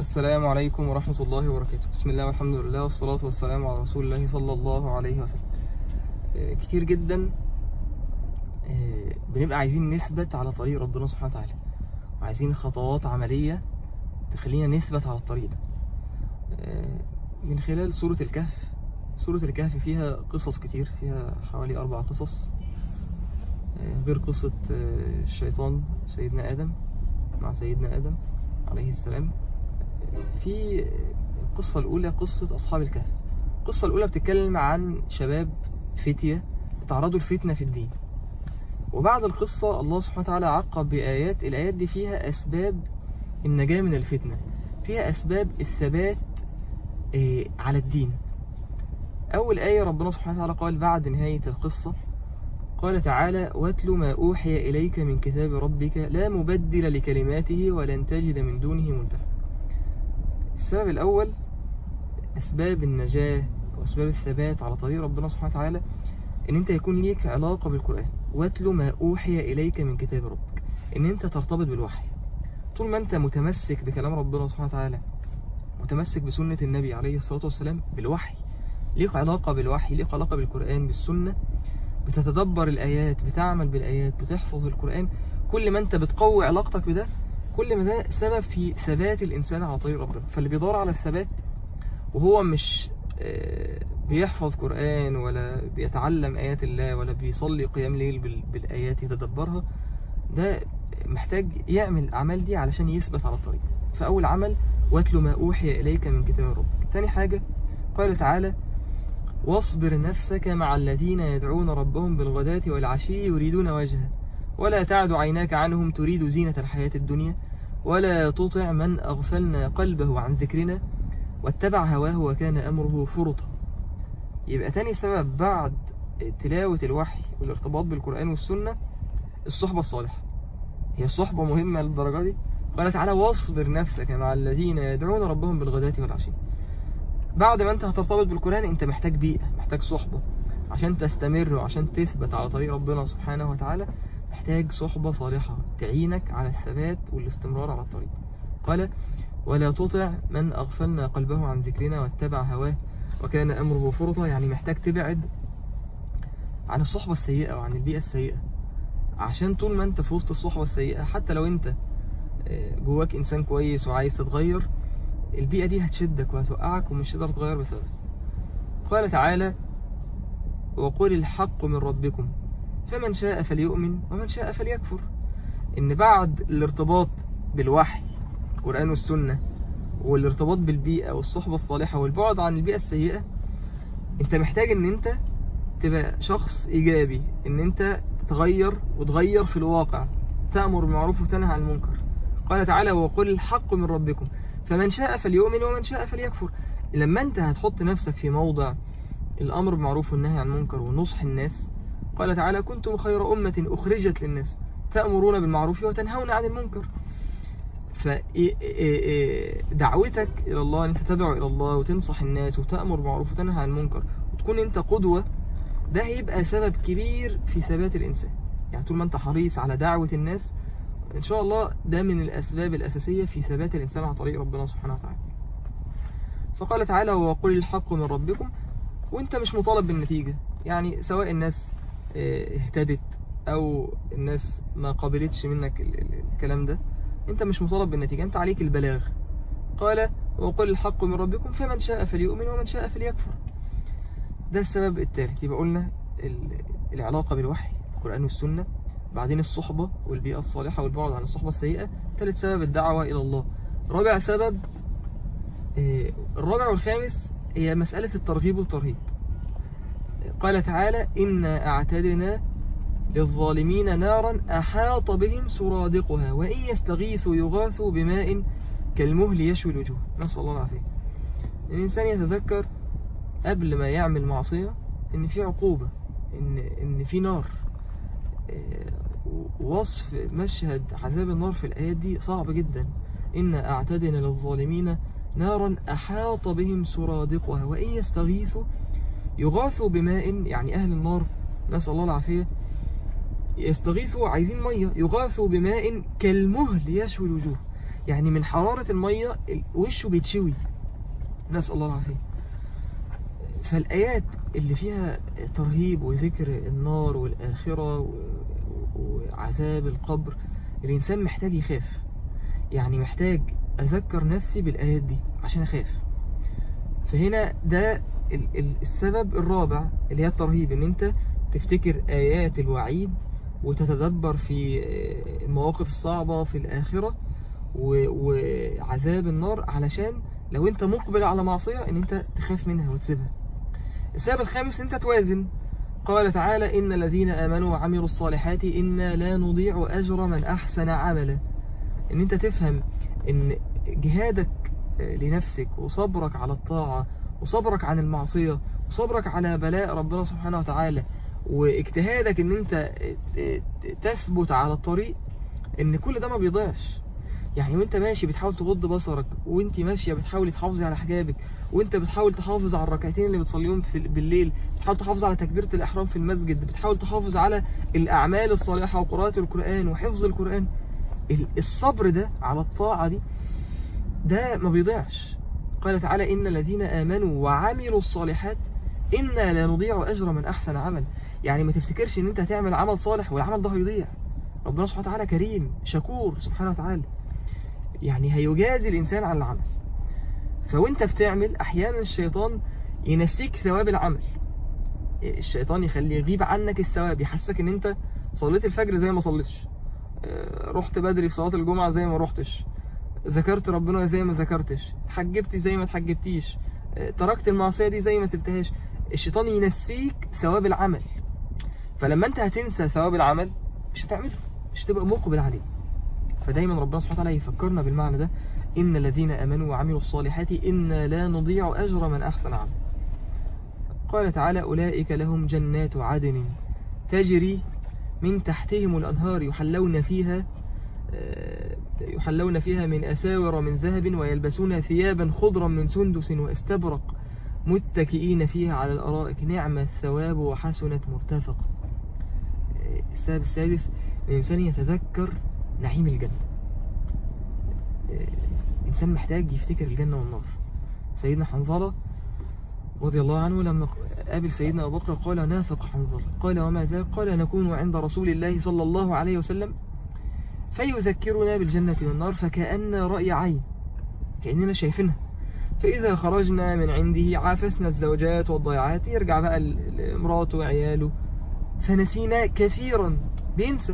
السلام عليكم ورحمة الله وبركاته بسم الله والحمد لله والصلاة والسلام على رسول الله صلى الله عليه وسلم آه، كتير جدا آه، بنبقى عايزين نثبت على طريق ربنا سبحانه وتعالى وعايزين خطوات عملية تخلينا نثبت على الطريق ده آه، من خلال سورة الكهف سورة الكهف فيها قصص كتير فيها حوالي أربع قصص آه، غير قصة آه، الشيطان سيدنا آدم مع سيدنا آدم عليه السلام في القصة الأولى قصة أصحاب الكهف القصة الأولى بتتكلم عن شباب فتية تعرضوا الفتنة في الدين وبعد القصة الله سبحانه وتعالى عقب بآيات الآيات دي فيها أسباب النجاة من الفتنة فيها أسباب الثبات آه، على الدين أول آية ربنا سبحانه وتعالى قال بعد نهاية القصة قال تعالى واتل ما أوحي إليك من كتاب ربك لا مبدل لكلماته ولن تجد من دونه ملتحدا السبب الأول أسباب النجاة وأسباب الثبات على طريق ربنا سبحانه وتعالى إن أنت يكون ليك علاقة بالقرآن واتل ما أوحي إليك من كتاب ربك إن أنت ترتبط بالوحي طول ما أنت متمسك بكلام ربنا سبحانه وتعالى متمسك بسنة النبي عليه الصلاة والسلام بالوحي ليك علاقة بالوحي ليك علاقة بالقرآن بالسنة بتتدبر الآيات بتعمل بالآيات بتحفظ القرآن كل ما أنت بتقوي علاقتك بده كل ما ده سبب في ثبات الإنسان على طريق ربنا فاللي بيدور على الثبات وهو مش آه، بيحفظ قرآن ولا بيتعلم آيات الله ولا بيصلي قيام ليل بال- بالآيات يتدبرها ده محتاج يعمل الأعمال دي علشان يثبت على الطريق فأول عمل واتل ما أوحي إليك من كتاب ربك تاني حاجة قال تعالى واصبر نفسك مع الذين يدعون ربهم بالغداة والعشي يريدون وجهه ولا تعد عيناك عنهم تريد زينة الحياة الدنيا ولا تطع من أغفلنا قلبه عن ذكرنا واتبع هواه وكان أمره فرطا يبقى تاني سبب بعد تلاوة الوحي والارتباط بالقرآن والسنة الصحبة الصالحة هي الصحبة مهمة للدرجة دي قال تعالى واصبر نفسك مع الذين يدعون ربهم بالغداة والعشي بعد ما انت هترتبط بالقرآن انت محتاج بيئة محتاج صحبة عشان تستمر وعشان تثبت على طريق ربنا سبحانه وتعالى محتاج صحبة صالحة تعينك على الثبات والاستمرار على الطريق قال ولا تطع من أغفلنا قلبه عن ذكرنا واتبع هواه وكان أمره فرطا يعني محتاج تبعد عن الصحبة السيئة وعن البيئة السيئة عشان طول ما انت في وسط الصحبة السيئة حتى لو انت آه، جواك انسان كويس وعايز تتغير البيئة دي هتشدك وهتوقعك ومش تقدر تغير بسبب قال تعالى وقل الحق من ربكم فمن شاء فليؤمن ومن شاء فليكفر ان بعد الارتباط بالوحي القرآن والسنة والارتباط بالبيئة والصحبة الصالحة والبعد عن البيئة السيئة انت محتاج ان انت تبقى شخص ايجابي ان انت تتغير وتغير في الواقع تأمر بالمعروف وتنهى عن المنكر قال تعالى وقل الحق من ربكم فمن شاء فليؤمن ومن شاء فليكفر لما انت هتحط نفسك في موضع الأمر بالمعروف والنهي عن المنكر ونصح الناس قال تعالى كنتم خير أمة أخرجت للناس تأمرون بالمعروف وتنهون عن المنكر فدعوتك إلى الله أن انت تدعو إلى الله وتنصح الناس وتأمر بالمعروف وتنهى عن المنكر وتكون انت قدوة ده هيبقى سبب كبير في ثبات الإنسان يعني طول ما انت حريص على دعوة الناس إن شاء الله ده من الأسباب الأساسية في ثبات الإنسان على طريق ربنا سبحانه وتعالى فقال تعالى وقل الحق من ربكم وانت مش مطالب بالنتيجة يعني سواء الناس اه، اهتدت او الناس ما قبلتش منك ال- ال- الكلام ده انت مش مطالب بالنتيجة انت عليك البلاغ قال وقل الحق من ربكم فمن شاء فليؤمن ومن شاء فليكفر ده السبب الثالث يبقى قلنا ال- العلاقة بالوحي القرآن والسنة بعدين الصحبة والبيئة الصالحة والبعد عن الصحبة السيئة ثالث سبب الدعوة إلى الله رابع سبب آه، الرابع والخامس هي مسألة الترغيب والترهيب قال تعالى إنا أعتدنا للظالمين نارا أحاط بهم سرادقها وإن يستغيثوا يغاثوا بماء كالمهل يشوي الوجوه نسأل الله العافية الإنسان يتذكر قبل ما يعمل معصية إن في عقوبة إن, إن في نار آه، وصف مشهد عذاب النار في الآيات دي صعب جدا إنا أعتدنا للظالمين نارا أحاط بهم سرادقها وإن يستغيثوا يغاثوا بماء يعني أهل النار نسأل الله العافية يستغيثوا عايزين مية يغاثوا بماء كالمهل يشوي الوجوه يعني من حرارة المية ال- وشه بيتشوي نسأل الله العافية فالآيات اللي فيها ترهيب وذكر النار والآخرة و- وعذاب القبر الإنسان محتاج يخاف يعني محتاج أذكر نفسي بالآيات دي عشان أخاف فهنا ده ال- ال- السبب الرابع اللي هي الترهيب ان انت تفتكر آيات الوعيد وتتدبر في آه، المواقف الصعبة في الآخرة و- وعذاب النار علشان لو انت مقبل على معصية ان انت تخاف منها وتسيبها السبب الخامس ان انت توازن قال تعالى إن الذين آمنوا وعملوا الصالحات إنا لا نضيع أجر من أحسن عملا ان انت تفهم ان جهادك لنفسك وصبرك على الطاعة وصبرك عن المعصية وصبرك على بلاء ربنا سبحانه وتعالى واجتهادك ان انت تثبت على الطريق ان كل ده ما بيضيعش يعني وانت ماشي بتحاول تغض بصرك وانت ماشية بتحاول تحافظي على حجابك وانت بتحاول تحافظ على الركعتين اللي بتصليهم في بالليل بتحاول تحافظ على تكبيرة الإحرام في المسجد بتحاول تحافظ على الأعمال الصالحة وقراءة القرآن وحفظ القرآن ال- الصبر ده على الطاعة دي ده ما بيضيعش قال تعالى إن الذين آمنوا وعملوا الصالحات إنا لا نضيع أجر من أحسن عمل يعني ما تفتكرش إن أنت هتعمل عمل صالح والعمل ده هيضيع ربنا سبحانه وتعالى كريم شكور سبحانه وتعالى يعني هيجازي الإنسان على العمل فوانت بتعمل أحيانا الشيطان ينسيك ثواب العمل الشيطان يخلي يغيب عنك الثواب يحسك ان انت صليت الفجر زي ما صليتش آه، رحت بدري في صلاة الجمعة زي ما رحتش ذكرت ربنا زي ما ذكرتش اتحجبت زي ما اتحجبتيش آه، تركت المعصية دي زي ما سبتهاش الشيطان ينسيك ثواب العمل فلما انت هتنسى ثواب العمل مش هتعمله مش هتبقى مقبل عليه فدايما ربنا سبحانه وتعالى يفكرنا بالمعنى ده إن الذين آمنوا وعملوا الصالحات إنا لا نضيع أجر من أحسن عمل قال تعالى أولئك لهم جنات عدن تجري من تحتهم الأنهار يحلون فيها آه، يحلون فيها من أساور من ذهب ويلبسون ثيابا خضرا من سندس واستبرق متكئين فيها على الأرائك نعم الثواب وحسنت مرتفق آه، السبب السادس الإنسان يتذكر نعيم الجنة آه، الإنسان محتاج يفتكر الجنة والنار سيدنا حنظلة رضي الله عنه لما قابل سيدنا أبو بكر قال نافق حنظلة قال وما ذاك قال نكون عند رسول الله صلى الله عليه وسلم فيذكرنا بالجنة والنار فكأن رأي عين كأننا شايفينها فإذا خرجنا من عنده عافسنا الزوجات والضيعات يرجع بقى ل- لمراته وعياله فنسينا كثيرا بينسى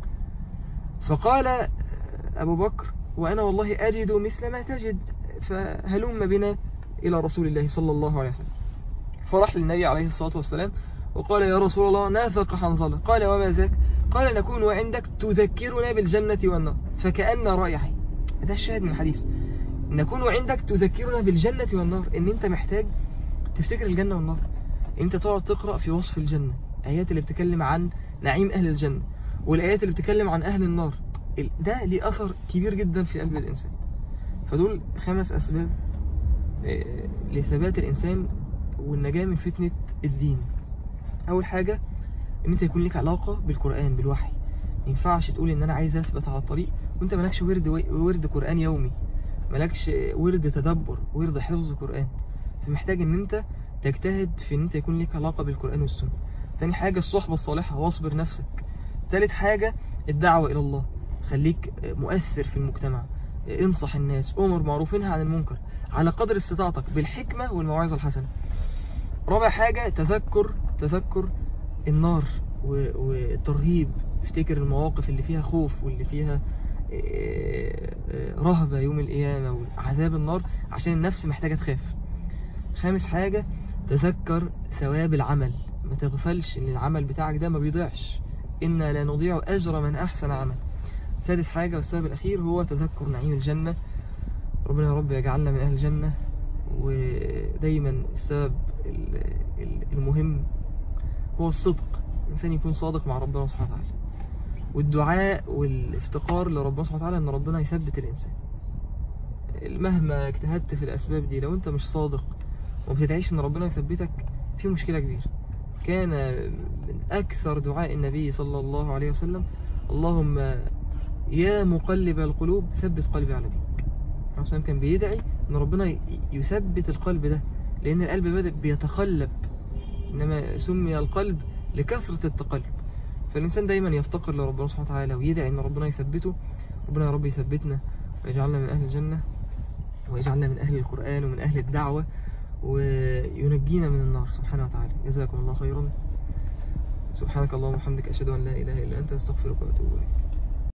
فقال أبو بكر وأنا والله أجد مثل ما تجد فهلم بنا إلى رسول الله صلى الله عليه وسلم فرح للنبي عليه الصلاة والسلام وقال يا رسول الله نافق حنظلة قال وما ذاك قال نكون عندك تذكرنا بالجنة والنار فكأن رأي عين ده الشاهد من الحديث نكون عندك تذكرنا بالجنة والنار ان انت محتاج تفتكر الجنة والنار انت تقعد تقرأ في وصف الجنة آيات اللي بتتكلم عن نعيم أهل الجنة والآيات اللي بتتكلم عن أهل النار ال- ده ليه أثر كبير جدا في قلب الإنسان فدول خمس أسباب آه، لثبات الإنسان والنجاة من فتنة الدين أول حاجة إن أنت يكون لك علاقة بالقرآن بالوحي ما ينفعش تقول إن أنا عايز أثبت على الطريق وأنت مالكش ورد ورد قرآن يومي مالكش ورد تدبر ورد حفظ قرآن فمحتاج إن أنت تجتهد في إن أنت يكون لك علاقة بالقرآن والسنة تاني حاجة الصحبة الصالحة واصبر نفسك تالت حاجة الدعوة إلى الله خليك مؤثر في المجتمع انصح الناس أمر معروف انهى عن المنكر على قدر استطاعتك بالحكمة والموعظة الحسنة رابع حاجة تذكر تذكر النار و- والترهيب افتكر المواقف اللي فيها خوف واللي فيها آه، آه، رهبة يوم القيامة وعذاب النار عشان النفس محتاجة تخاف خامس حاجة تذكر ثواب العمل ما تغفلش ان العمل بتاعك ده ما بيضيعش إنا لا نضيع أجر من أحسن عمل سادس حاجة والسبب الأخير هو تذكر نعيم الجنة ربنا يا رب يجعلنا من أهل الجنة ودايما السبب ال- ال- المهم هو الصدق الإنسان يكون صادق مع ربنا سبحانه وتعالى والدعاء والافتقار لربنا سبحانه وتعالى أن ربنا يثبت الإنسان مهما اجتهدت في الأسباب دي لو أنت مش صادق وما بتدعيش أن ربنا يثبتك في مشكلة كبيرة كان من أكثر دعاء النبي صلى الله عليه وسلم اللهم يا مقلب القلوب ثبت قلبي على دينك عليه وسلم كان بيدعي ان ربنا ي- يثبت القلب ده لان القلب بدأ بيتقلب انما سمي القلب لكثرة التقلب فالانسان دايما يفتقر لربنا سبحانه وتعالى ويدعي ان ربنا يثبته ربنا يا رب يثبتنا ويجعلنا من اهل الجنة ويجعلنا من اهل القرآن ومن اهل الدعوة وينجينا من النار سبحانه وتعالى جزاكم الله خيرا سبحانك اللهم وبحمدك اشهد ان لا اله الا انت استغفرك واتوب اليك